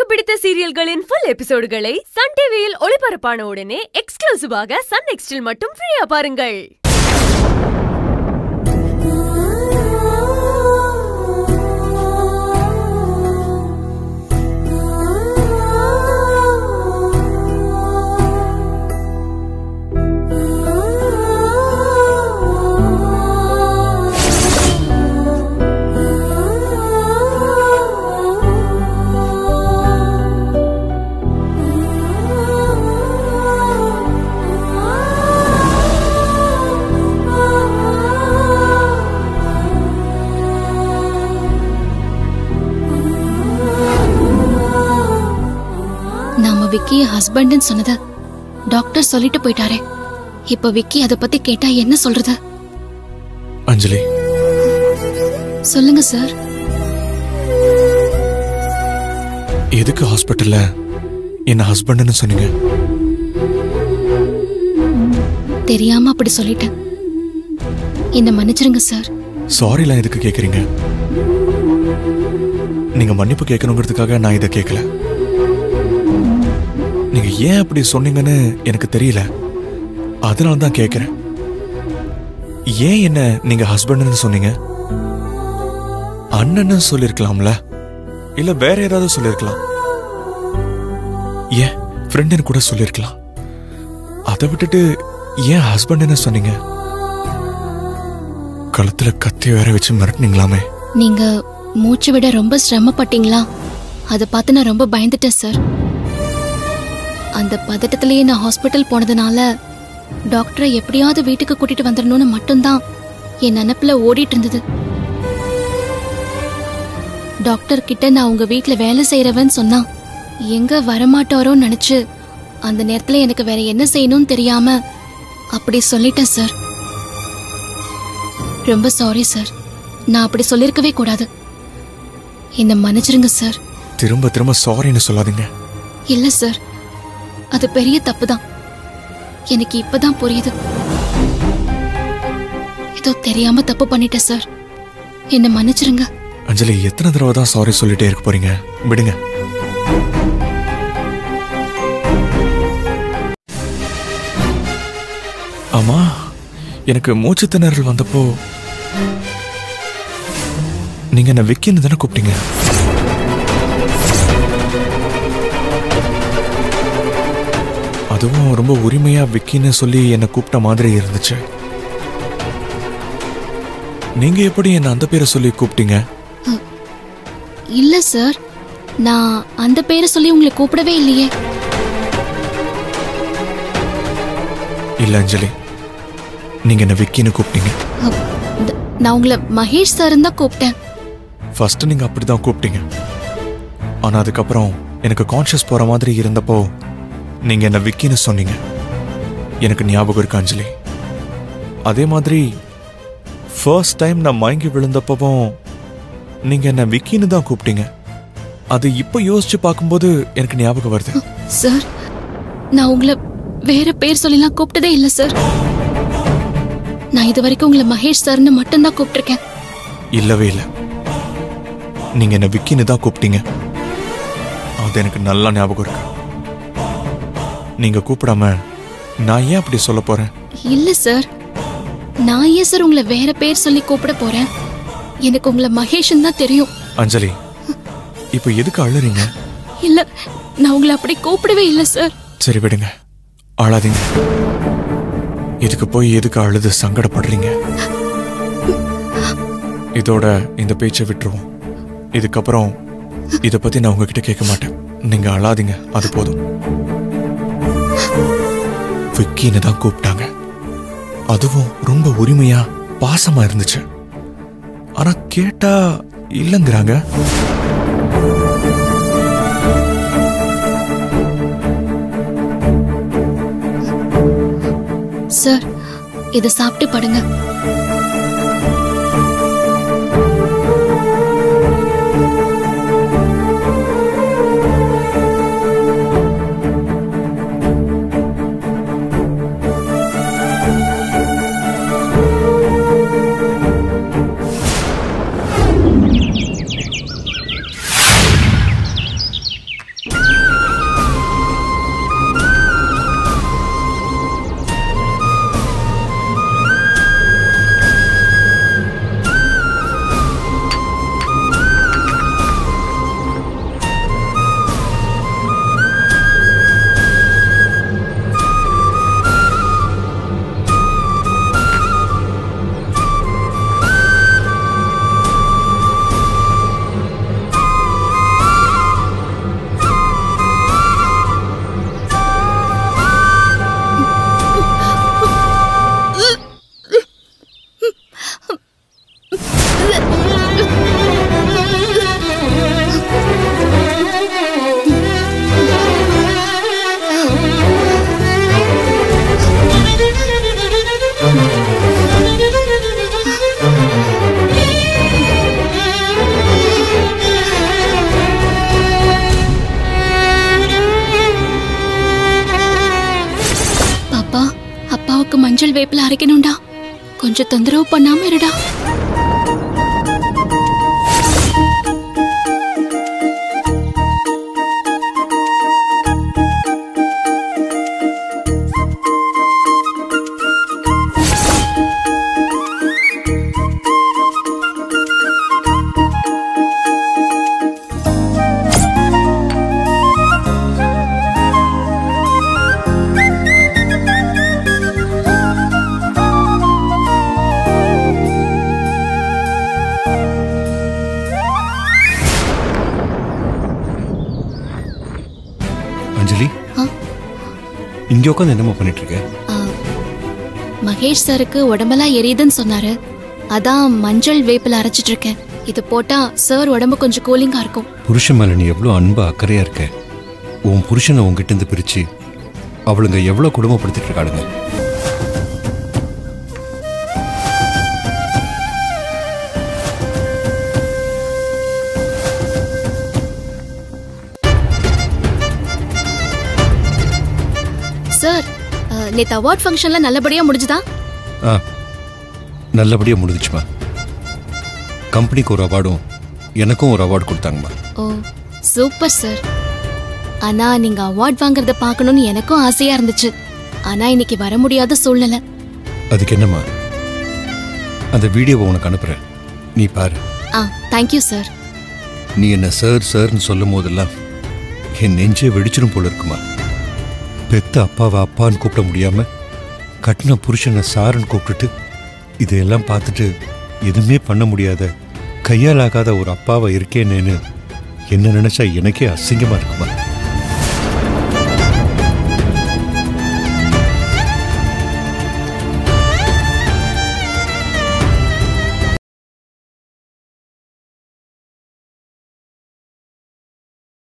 பிடித்த சீரியல்களின் full எபிசோடுகளை Sun டிவியில் ஒளிபரப்பான உடனே எக்ஸ்க்ளூசிவாக சன் நெக்ஸ்டில் மட்டும் ஃப்ரீயா பாருங்கள் நாம விக்கிய ஹஸ்பண்ட்னு சொன்னத டாக்டர் சொல்லிட்டு போயிட்டாரே இப்ப விக்கி அத பத்தி கேட்டா என்ன சொல்றது அஞ்சலி சொல்லுங்க சார் எதுக்கு ஹாஸ்பிட்டல்ல என்ன ஹஸ்பண்ட்னு சொன்னீங்க தெரியாம அப்படி சொல்லிட்டேன் என்ன மன்னிச்சிருங்க சார் சாரிலாம் எதுக்கு கேக்குறீங்க நீங்க மன்னிப்பு கேட்கணுங்கிறதுக்காக நான் இதை கேட்கல நீங்க ஏன் அப்படி சொன்னீங்கன்னு எனக்கு தெரியல அதனால தான் கேட்கிறேன் ஏன் என்ன நீங்க ஹஸ்பண்ட்னு சொன்னீங்க அண்ணன்னு சொல்லிருக்கலாம்ல இல்ல வேற ஏதாவது சொல்லிருக்கலாம் ஏன் ஃப்ரெண்டுன்னு கூட சொல்லிருக்கலாம் அதை விட்டுட்டு ஏன் ஹஸ்பண்ட்னு சொன்னீங்க கழுத்துல கத்தி வேற வச்சு மிரட்டினீங்களாமே நீங்க மூச்சு விட ரொம்ப சிரமப்பட்டீங்களா அத பார்த்து நான் ரொம்ப பயந்துட்டேன் சார் அந்த பதட்டத்திலேயே நான் ஹாஸ்பிட்டல் போனதுனால டாக்டரை எப்படியாவது வீட்டுக்கு கூட்டிட்டு வந்துடணும்னு மட்டும்தான் என் நினப்புல ஓடிட்டு இருந்தது டாக்டர் கிட்ட நான் உங்க வீட்ல வேலை செய்யறவன் சொன்னா எங்க வரமாட்டாரோன்னு நினைச்சு அந்த நேரத்துல எனக்கு வேற என்ன செய்யணும்னு தெரியாம அப்படி சொல்லிட்டேன் சார் ரொம்ப சாரி சார் நான் அப்படி சொல்லிருக்கவே கூடாது என்ன மன்னிச்சிருங்க சார் திரும்ப திரும்ப சாரின்னு சொல்லாதீங்க இல்ல சார் அது பெரிய தப்பு தான் எனக்கு இப்பதான் புரியுது ஏதோ தெரியாம தப்பு பண்ணிட்டேன் சார் என்ன மன்னிச்சிருங்க அஞ்சலி எத்தனை தடவை தான் சாரி சொல்லிட்டே இருக்க போறீங்க விடுங்க ஆமா எனக்கு மூச்சு திணறல் வந்தப்போ நீங்க என்ன விக்கின்னு தானே கூப்பிட்டீங்க அதுவும் ரொம்ப உரிமையா விக்கின்னு சொல்லி என்னை கூப்பிட்ட மாதிரி இருந்துச்சு நீங்க எப்படி என்ன அந்த பேரை சொல்லி கூப்பிட்டீங்க இல்ல சார் நான் அந்த பேரை சொல்லி உங்களை கூப்பிடவே இல்லையே இல்ல அஞ்சலி நீங்க என்ன விக்கின்னு கூப்பிட்டீங்க அப், த- நான் உங்களை மகேஷ் சார் தான் கூப்பிட்டேன் ஃபர்ஸ்ட் நீங்க அப்படிதான் கூப்பிட்டீங்க ஆனா அதுக்கப்புறம் எனக்கு கான்ஷியஸ் போற மாதிரி இருந்தப்போ நீங்க என்ன விக்கின்னு சொன்னீங்க எனக்கு ஞாபகம் இருக்கு அஞ்சலி அதே மாதிரி ஃபர்ஸ்ட் டைம் நான் மயங்கி விழுந்தப்பவும் நீங்க என்ன விக்கின்னு தான் கூப்பிட்டீங்க அது இப்போ யோசிச்சு பார்க்கும்போது எனக்கு ஞாபகம் வருது சார் நான் உங்களை வேற பேர் சொல்லிலாம் கூப்பிட்டதே இல்ல சார் நான் இது வரைக்கும் உங்களை மகேஷ் சார்னு மட்டும்தான் கூப்பிட்டிருக்கேன் இல்லவே இல்லை நீங்க என்ன விக்கின்னு தான் கூப்பிட்டீங்க அது எனக்கு நல்லா ஞாபகம் இருக்கு நீங்க கூப்பிடாம நான் ஏன் அப்படி சொல்ல போறேன் இல்ல சார் நான் ஏன் சார் உங்களை வேற பேர் சொல்லி கூப்பிட போறேன் எனக்கு உங்களை மகேஷன் தான் தெரியும் அஞ்சலி இப்போ எதுக்கு அழுறீங்க இல்ல நான் உங்களை அப்படி கூப்பிடவே இல்ல சார் சரி விடுங்க அழாதீங்க இதுக்கு போய் எதுக்கு அழுது சங்கடப்படுறீங்க இதோட இந்த பேச்சை விட்டுருவோம் இதுக்கப்புறம் இத பத்தி நான் உங்ககிட்ட கேட்க மாட்டேன் நீங்க அழாதீங்க அது போதும் விக்கின்னு தான் கூப்பிட்டாங்க அதுவும் ரொம்ப உரிமையா பாசமா இருந்துச்சு ஆனா கேட்டா இல்லைங்கிறாங்க சார் இதை சாப்பிட்டு படுங்க மஞ்சள் வேப்பில அரைக்கணும்டா கொஞ்சம் தொந்தரவு பண்ணாம இருடா அஞ்சலி ஆ? இங்க உட்காந்து என்னம்மா பண்ணிட்டு இருக்க ஆ, மகேஷ் சாருக்கு உடம்பெல்லாம் எரியுதுன்னு சொன்னாரு அதான் மஞ்சள் வேப்பில அரைச்சிட்டு இருக்கேன் இது போட்டா சார் உடம்பு கொஞ்சம் கூலிங்கா இருக்கும் புருஷன் மேல நீ எவ்வளவு அன்பா அக்கறையா இருக்க உன் புருஷனை உன்கிட்ட இருந்து பிரிச்சு அவளுங்க எவ்வளவு குடும்பப்படுத்திட்டு இருக்காளுங்க சார் ஆ, நேத்து அவார்ட் ஃபங்க்ஷன்ல நல்லபடியா முடிஞ்சுதா ஆ நல்லபடியா முடிஞ்சுச்சுமா கம்பெனிக்கு ஒரு அவார்டும் எனக்கும் ஒரு அவார்டு கொடுத்தாங்கம்மா ஓ சூப்பர் சார் ஆனா நீங்க அவார்ட் வாங்குறத பார்க்கணும்னு எனக்கும் ஆசையா இருந்துச்சு ஆனா இன்னைக்கு வர முடியாத சூழ்நிலை அதுக்கு என்னம்மா அந்த வீடியோவை உனக்கு அனுப்புறேன் நீ பாரு ஆ தேங்க்யூ சார் நீ என்ன சார் சார்னு சொல்லும் போதெல்லாம் என் நெஞ்சே வெடிச்சிடும் போல இருக்குமா பெத்த அப்பாவை அப்பான்னு கூப்பிட முடியாம கட்டின புருஷனை சாருன்னு கூப்பிட்டுட்டு இதையெல்லாம் பார்த்துட்டு எதுவுமே பண்ண முடியாத கையால் ஆகாத ஒரு அப்பாவை இருக்கேனேன்னு என்ன நினைச்சா எனக்கே அசிங்கமா இருக்குமா